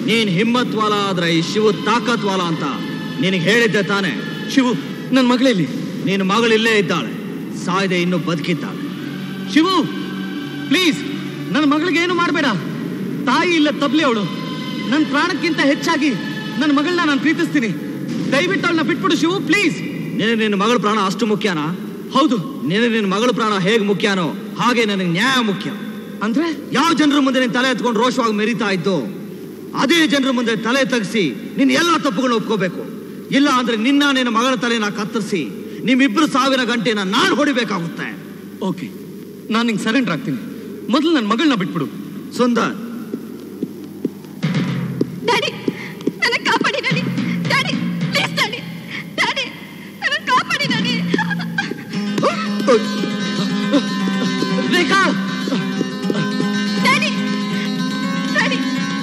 ನೀನ್ ಹಿಮ್ಮತ್ ವಾಲ ಆದ್ರೆ ಈ ಶಿವು ತಾಕತ್ ವಾಲ ಅಂತ ನಿನಗೆ ಹೇಳಿದ್ದೆ ತಾನೆ ಶಿವು ನನ್ನ ಮಗಳಲ್ಲಿ ನಿನ್ನ ಮಗಳಿಲ್ಲೇ ಇದ್ದಾಳೆ ಸಾಯ್ದೆ ಇನ್ನು ಬದುಕಿದ್ದಾಳೆ ಶಿವು ಪ್ಲೀಸ್ ನನ್ನ ಮಗಳಿಗೆ ಏನು ಮಾಡಬೇಡ ತಾಯಿ ಇಲ್ಲ ತಬ್ಲಿ ಅವಳು ನನ್ನ ಪ್ರಾಣಕ್ಕಿಂತ ಹೆಚ್ಚಾಗಿ ನನ್ನ ಮಗಳನ್ನ ನಾನು ಪ್ರೀತಿಸ್ತೀನಿ ದಯವಿಟ್ಟು ಅವಳನ್ನ ಬಿಟ್ಬಿಡು ಶಿವು ಪ್ಲೀಸ್ ನಿನಗೆ ನಿನ್ನ ಮಗಳ ಪ್ರಾಣ ಅಷ್ಟು ಮುಖ್ಯನಾ ಹೌದು ನಿನಗೆ ನಿನ್ನ ಮಗಳ ಪ್ರಾಣ ಹೇಗೆ ಮುಖ್ಯನೋ ಹಾಗೆ ನನಗೆ ನ್ಯಾಯ ಮುಖ್ಯ ಅಂದ್ರೆ ಯಾವ ಜನರ ಮುಂದೆ ನೀನು ತಲೆ ಎತ್ಕೊಂಡು ರೋಷವಾಗಿ ಮೆರಿತಾ ಇದ್ದು ಅದೇ ಜನರ ಮುಂದೆ ತಲೆ ತಗ್ಸಿ ನಿನ್ನ ಎಲ್ಲ ತಪ್ಪುಗಳನ್ನ ಒಪ್ಕೋಬೇಕು ಇಲ್ಲ ಅಂದ್ರೆ ನಿನ್ನ ನಿನ್ನ ಮಗಳ ತಲೆನ ಕತ್ತರಿಸಿ ನಿಮ್ಮಿಬ್ರು ಸಾವಿರ ಗಂಟೆನ ನಾನು ಹೊಡಿಬೇಕಾಗುತ್ತೆ ಓಕೆ ನಾನು ನಿಂಗೆ ಸರೆಂಡರ್ ಆಗ್ತೀನಿ ಮೊದಲು ನನ್ನ ಮಗಳನ್ನ ಬಿಟ್ಬಿಡು ಸುಂದರ್ ಡ್ಯಾಡಿ ನನ್ನ ಕಾಪಾಡಿ daddy daddy please daddy daddy ನನ್ನ ಕಾಪಾಡಿ daddy Rekha daddy daddy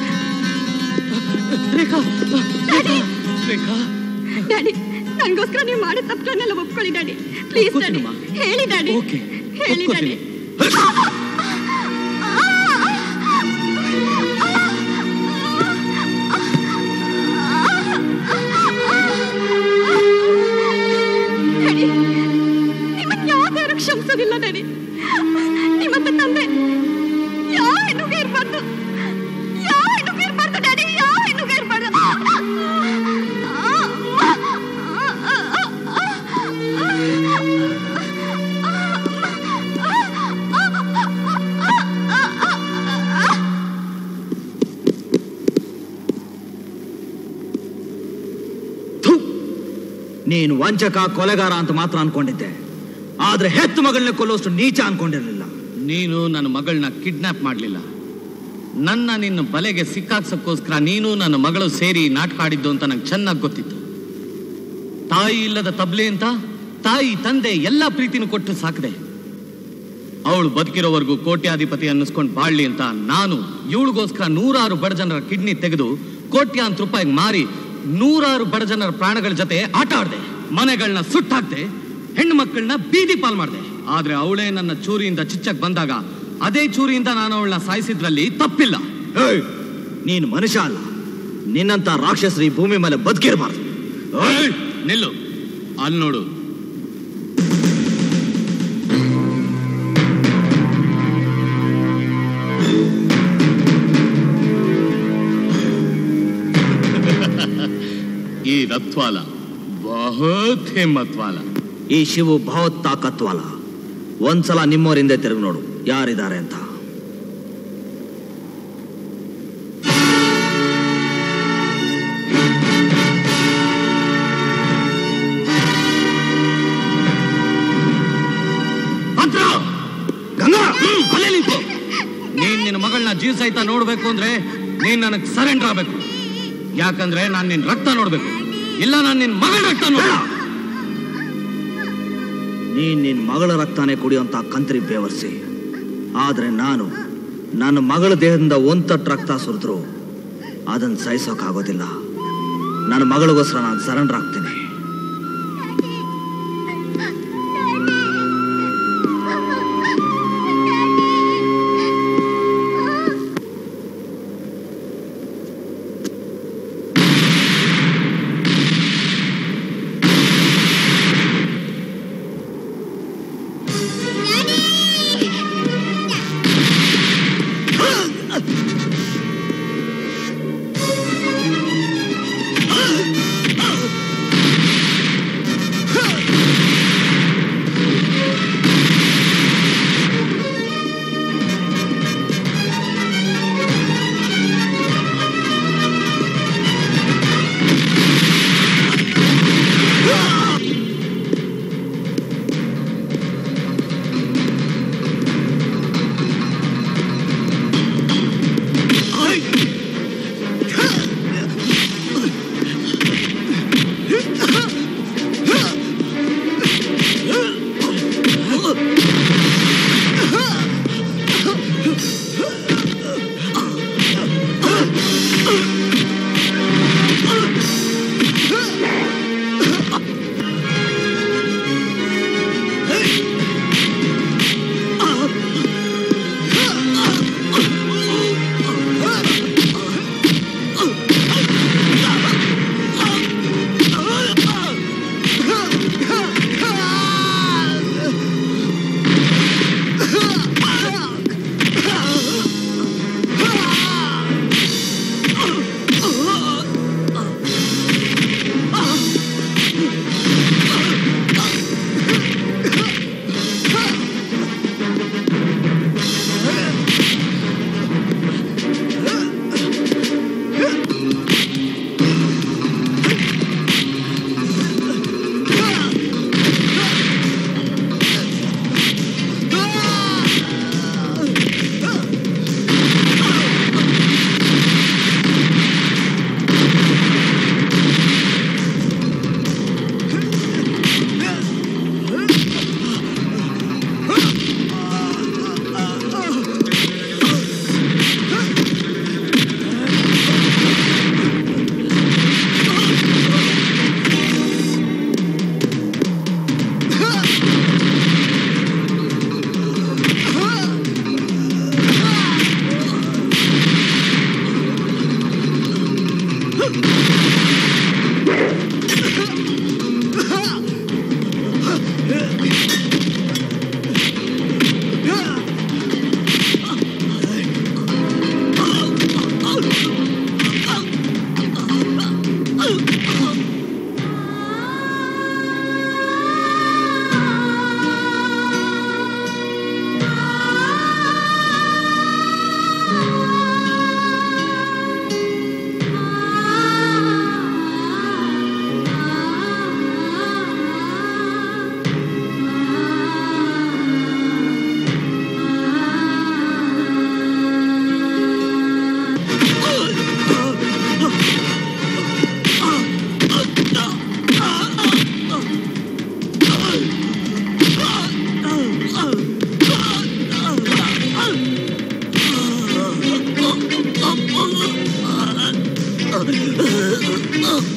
Rekha daddy Rekha daddy ನನಗೋಸ್ಕರ ನೀವು ಮಾಡಿದ ತಪ್ಪುಗಳನ್ನೆಲ್ಲ ಒಪ್ಕೊಳ್ಳಿ ಡ್ಯಾಡಿ ಪ್ಲೀಸ್ ಡ್ಯಾಡಿ ಒಪ್ಕೊತೀನಮ್ಮ. ಹೇಳಿ ಡ್ಯಾಡಿ ಓಕೆ ಹೇಳಿ ಡ್ಯಾಡಿ ಒಪ್ಕೋತೀನಿ ಡ್ಯಾಡಿ ನಿಮ್ಮನ್ನ ಯಾವ್ದಾರು ಕ್ಷಮಿಸೋದಿಲ್ಲ ಡ್ಯಾಡಿ ನಿಮ್ಮಂತ ತಂದೆ ಯಾವ ಹೆಣ್ಣುಗೆ ಇರ್ಬಾರ್ದು ಯಾವ ಹೆಣ್ಣುಗೆ ಇರ್ಬಾರ್ದು ಡ್ಯಾಡಿ ಯಾವ ಹೆಣ್ಣುಗೆ ಇರ್ಬಾರ್ದು ಥು! ನೀನು ವಂಚಕ ಕೊಲೆಗಾರ ಅಂತ ಮಾತ್ರ ಅನ್ಕೊಂಡಿದ್ದೆ ಆದ್ರೆ ಹೆತ್ತು ಮಗಳನ್ನ ಕೊಲ್ಲುವಷ್ಟು ನೀಚ ಅನ್ಕೊಂಡಿರ್ಲಿಲ್ಲ ನೀನು ನನ್ನ ಮಗಳನ್ನ ಕಿಡ್ನಾಪ್ ಮಾಡಲಿಲ್ಲ ನನ್ನ ನಿನ್ನ ಬಲೆಗೆ ಸಿಕ್ಕಾಕ್ಸಕ್ಕೋಸ್ಕರ ನೀನು ನನ್ನ ಮಗಳು ಸೇರಿ ನಾಟಕ ಆಡಿದ್ದು ಅಂತ ನಂಗೆ ಚೆನ್ನಾಗಿ ಗೊತ್ತಿತ್ತು ತಾಯಿ ಇಲ್ಲದ ತಬ್ಲೆ ಅಂತ ತಾಯಿ ತಂದೆ ಎಲ್ಲ ಪ್ರೀತಿನೂ ಕೊಟ್ಟು ಸಾಕಿದೆ ಅವಳು ಬದುಕಿರೋವರೆಗೂ ಕೋಟ್ಯಾಧಿಪತಿ ಅನ್ನಿಸ್ಕೊಂಡು ಬಾಳ್ಲಿ ಅಂತ ನಾನು ಇವಳಿಗೋಸ್ಕರ ನೂರಾರು ಬಡ ಜನರ ಕಿಡ್ನಿ ತೆಗೆದು ಕೋಟ್ಯಾಂತರ ರೂಪಾಯಿಗೆ ಮಾರಿ ನೂರಾರು ಬಡ ಜನರ ಪ್ರಾಣಗಳ ಜೊತೆ ಆಟ ಆಡ್ದೆ ಮನೆಗಳನ್ನ ಸುಟ್ಟಾಕ್ದೆ ಹೆಣ್ಣು ಮಕ್ಕಳನ್ನ ಬೀದಿ ಪಾಲ್ ಮಾಡ್ದೆ ಆದ್ರೆ ಅವಳೇ ನನ್ನ ಚೂರಿಯಿಂದ ಚಿಚ್ಚಕ್ ಬಂದಾಗ ಅದೇ ಚೂರಿಯಿಂದ ನಾನು ಅವಳನ್ನ ಸಾಯಿಸಿದ್ರಲ್ಲಿ ತಪ್ಪಿಲ್ಲ ಏಯ್! ನೀನು ಮನುಷ್ಯ ಅಲ್ಲ ನಿನ್ನಂತ ರಾಕ್ಷಸರು ಈ ಭೂಮಿ ಮೇಲೆ ಬದುಕಿರಬಾರ್ದು ಏಯ್! ನಿಲ್ಲು ಅಲ್ಲಿ ನೋಡು ಈ ರಥ್ವಾಲ ಬಹುತ್ ಹಿಮ್ಮತ್ ವಾಲ ಈ ಶಿವು ಬಹುತ್ ತಾಕತ್ವಲ್ಲ ಒಂದ್ಸಲ ನಿಮ್ಮವರಿಂದ ತಿರುಗಿ ನೋಡು ಯಾರಿದ್ದಾರೆ ಅಂತ ಭದ್ರ! ಗಂಗಾ ಹ್ಮ್, ಅಲ್ಲೇ ನಿಂತ್ಕೋ. ನೀನ್ ನಿನ್ನ ಮಗಳನ್ನ ಜೀವ ಸಹಿತ ನೋಡ್ಬೇಕು ಅಂದ್ರೆ ನೀನ್ ನನಗ್ ಸರೆಂಡರ್ ಆಗ್ಬೇಕು ಯಾಕಂದ್ರೆ ನಾನ್ ನಿನ್ ರಕ್ತ ನೋಡ್ಬೇಕು ಇಲ್ಲ ನಾನ್ ನಿನ್ ಮಗಳ ರಕ್ತ ನೋಡ ನೀನ್ ನಿನ್ ಮಗಳ ರಕ್ತಾನೆ ಕುಡಿಯುವಂತ ಕಂತ್ರಿ ಬೇವರ್ಸಿ ಆದ್ರೆ ನಾನು ನನ್ನ ಮಗಳ ದೇಹದಿಂದ ಒಂದ್ ತಟ್ಟು ರಕ್ತ ಸುರಿದ್ರು ಅದನ್ನ ಸಹಿಸೋಕ್ಕಾಗೋದಿಲ್ಲ ನನ್ನ ಮಗಳಿಗೋಸ್ಕರ ನಾನು ಸರೆಂಡರ್ ಆಗ್ತೀನಿ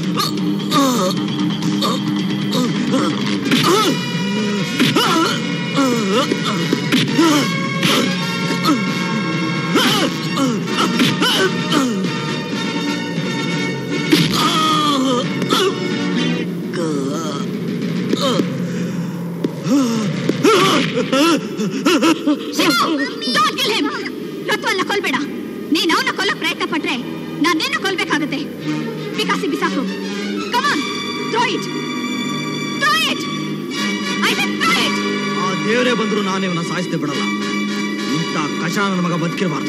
Don't kill him! ರತ್ವನ್ನ ಕೊಲ್ಬೇಡ ನೀನ್ ಅವನ್ನ ಕೊಲ್ಲಕ್ ಪ್ರಯತ್ನ ಪಟ್ರೆ ನಾನ್ ನಿನ್ನ ಕೊಲ್ಬೇಕಾಗತ್ತೆ ಪಿಕಾಸಿ ಬಿಸಾಕು come on throw it throw it I said throw it ಆ ದೇವರೇ ಬಂದ್ರು ನಾನು ಇವನ್ನ ಸಾಯಿಸದೆ ಬಿಡಲ್ಲ ಇಂಥ ಕಷ ನನ್ನ ಮಗ ಬದುಕಿರಬಾರ್ದು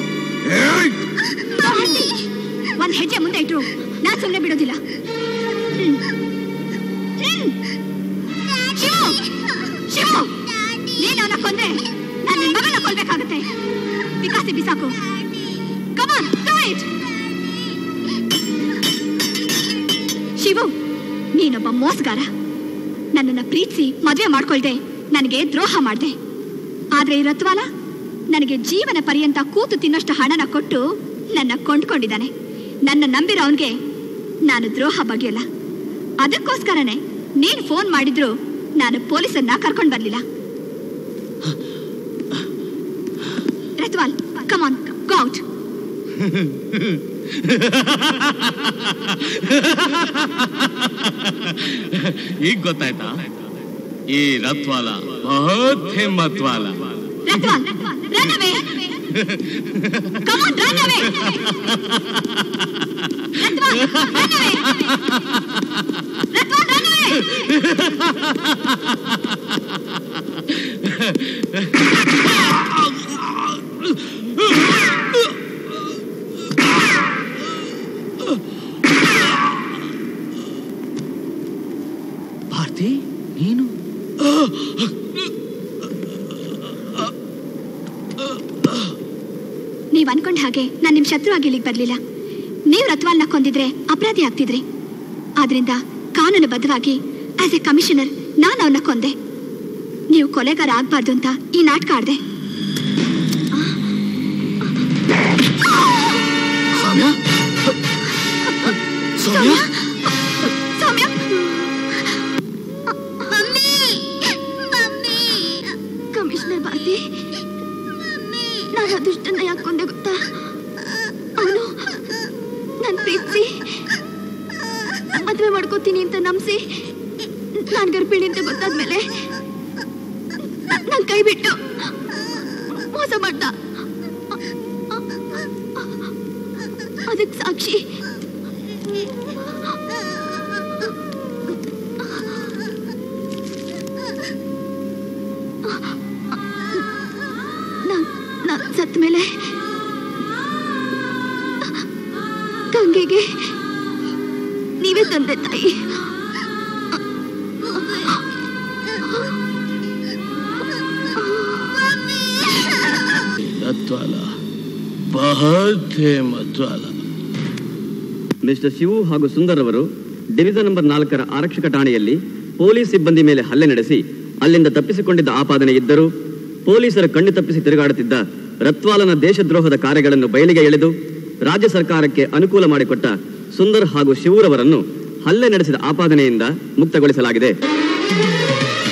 ಒಂದ್ ಹೆಜ್ಜೆ ಮುಂದೆ ಇಟ್ರು ನಾನ್ ಸುಮ್ನೆ ಬಿಡೋದಿಲ್ಲ ಹ್ಮ್. ಹ್ಮ್. ಶಿವು! ಶಿವು! ನೀನ್ ಅವನ ಕೊಂದ್ರೆ ನಾನ್ ನಿನ್ ಮಗನ ಕೊಲ್ಬೇಕಾಗತ್ತೆ ಪಿಕಾಸಿ ಬಿಸಾಕು ಕಮಾನ್ ಥ್ರೋ ಇಟ್ ಶಿವು ನೀನೊಬ್ಬ ಮೋಸಗಾರ ನನ್ನನ್ನ ಪ್ರೀತಿಸಿ ಮದುವೆ ಮಾಡ್ಕೊಳ್ದೆ ನನಗೆ ದ್ರೋಹ ಮಾಡ್ದೆ ಆದ್ರೆ ಈ ರತ್ವಾಲ ನನಗೆ ಜೀವನ ಪರ್ಯಂತ ಕೂತು ತಿನ್ನೋಷ್ಟು ಹಣನ ಕೊಟ್ಟು ನನ್ನ ಕೊಂಡ್ಕೊಂಡಿದ್ದಾನೆ ನನ್ನ ನಂಬಿರೋ ಅವನಿಗೆ ನಾನು ದ್ರೋಹ ಬಗೆಯಲ್ಲ ಅದಕ್ಕೋಸ್ಕರನೇ ನೀನು ಫೋನ್ ಮಾಡಿದ್ರು ನಾನು ಪೊಲೀಸನ್ನ ಕರ್ಕೊಂಡು ಬರ್ಲಿಲ್ಲ ರತ್ವಾಲ್ ಕಮಾನ್ ಗೋ ಔಟ್ ಈಗ ಗೊತ್ತಾಯ್ತಾ ಈ ರತ್ವಾಲ ಬಹುತ್ ಹಿಮ್ಮತ್ ವಾಲ ರತ್ವಾಲ್ run away come on run away ರತ್ವಾಲ್ ರನ್ ಅವೇ ರತ್ವಾಲ್ ರನ್ ಅವೇ ಭಾರತಿ ನೀನು ನೀವ್ ಅನ್ಕೊಂಡ ಹಾಗೆ ನಾನು ನಿಮ್ ಶತ್ರು ಆಗಿ ಇಲ್ಲಿಗೆ ಬರ್ಲಿಲ್ಲ ನೀವು ರತ್ವಾಲ್ನ ಕೊಂದಿದ್ರೆ ಅಪರಾಧಿ ಆಗ್ತಿದ್ರಿ ಆದ್ರಿಂದ ಕಾನೂನು ಬದ್ಧವಾಗಿ ಆಸ್ ಎ ಕಮಿಷನರ್ ನಾನು ಅವನ್ನ ಕೊಂದೆ ನೀವು ಕೊಲೆಗಾರ ಆಗ್ಬಾರ್ದು ಅಂತ ಈ ನಾಟಕ ಆಡ್ದೆ ಸೌಮ್ಯ ಸೌಮ್ಯ ಸೌಮ್ಯ ಕಮಿಷನರ್ ಭಾರತಿ ನಾನು ಅದೃಷ್ಟನ್ನ ಯಾಕೆ ಕೊಂದೆ ಗೊತ್ತಾ ಅವನು ನನ್ನ ಪ್ರೀತಿಸಿ ಮದುವೆ ಮಾಡ್ಕೋತೀನಿ ಅಂತ ನಂಬಿಸಿ ನಾನು ಗರ್ಭಿಣಿ ಅಂತ ಗೊತ್ತಾದ್ಮೇಲೆ ನನ್ನ ಕೈ ಬಿಟ್ಟು ಮೋಸ ಮಾಡ್ದ ಅದಕ್ಕೆ ಸಾಕ್ಷಿ ನಾನ್ ನಾನ್ ಸತ್ತ ಮೇಲೆ ಗಂಗೆಗೆ ನೀವೇ ತಂದೆ ತಾಯಿ ರತ್ವಾಲ ಬಹುತ್ ಹಿಮ್ಮತ್ ವಾಲ ಮಿಸ್ಟರ್ ಶಿವು ಹಾಗೂ ಸುಂದರ್ ಅವರು ಡಿವಿಷನ್ ನಂಬರ್ ನಾಲ್ಕರ ಆರಕ್ಷಕ ಠಾಣೆಯಲ್ಲಿ ಪೊಲೀಸ್ ಸಿಬ್ಬಂದಿ ಮೇಲೆ ಹಲ್ಲೆ ನಡೆಸಿ ಅಲ್ಲಿಂದ ತಪ್ಪಿಸಿಕೊಂಡಿದ್ದ ಆಪಾದನೆ ಇದ್ದರೂ ಪೊಲೀಸರ ಕಣ್ಣು ತಪ್ಪಿಸಿ ತಿರುಗಾಡುತ್ತಿದ್ದ ರತ್ವಾಲನ ದೇಶದ್ರೋಹದ ಕಾರ್ಯಗಳನ್ನು ಬಯಲಿಗೆ ಎಳೆದು ರಾಜ್ಯ ಸರ್ಕಾರಕ್ಕೆ ಅನುಕೂಲ ಮಾಡಿಕೊಟ್ಟ ಸುಂದರ್ ಹಾಗೂ ಶಿವೂರವರನ್ನು ಹಲ್ಲೆ ನಡೆಸಿದ ಆಪಾದನೆಯಿಂದ ಮುಕ್ತಗೊಳಿಸಲಾಗಿದೆ